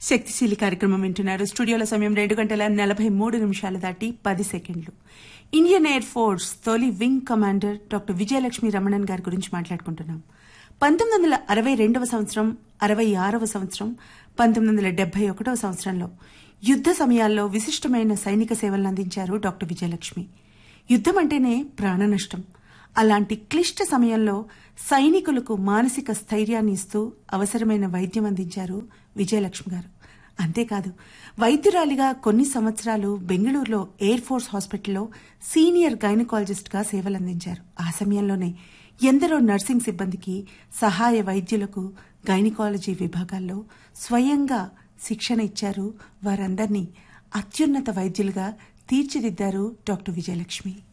శక్తిశీలి కార్యక్రమం వింటున్నారు స్టూడియోల సమయం రెండు గంటల నలభై మూడు నిమిషాలు దాటి పది సెకండ్లు ఇండియన్ ఎయిర్ ఫోర్స్ తొలి wing commander doctor Vijayalakshmi Ramanan గారి గురించి మాట్లాడుకుంటున్నాం పంతొమ్మిది వందల అరవై రెండవ సంవత్సరం అరవై ఆరవ సంవత్సరం పంతొమ్మిది వందల డెబ్బై ఒకటవ సంవత్సరంలో యుద్ద సమయాల్లో విశిష్టమైన సైనిక సేవలను అందించారు డాక్టర్ విజయలక్ష్మి యుద్దం అంటేనే ప్రాణ నష్టం అలాంటి క్లిష్ట సమయంలో సైనికులకు మానసిక స్థైర్యాన్ని ఇస్తూ అవసరమైన వైద్యం అందించారు విజయలక్ష్మి గారు అంతేకాదు వైద్యురాలిగా కొన్ని సంవత్సరాలు బెంగళూరులో ఎయిర్ ఫోర్స్ హాస్పిటల్లో సీనియర్ గైనకాలజిస్ట్గా సేవలందించారు ఆ సమయంలోనే ఎందరో నర్సింగ్ సిబ్బందికి సహాయ వైద్యులకు గైనకాలజీ విభాగాల్లో స్వయంగా శిక్షణ ఇచ్చారు వారందరినీ అత్యున్నత వైద్యులుగా తీర్చిదిద్దారు డాక్టర్ విజయలక్ష్మి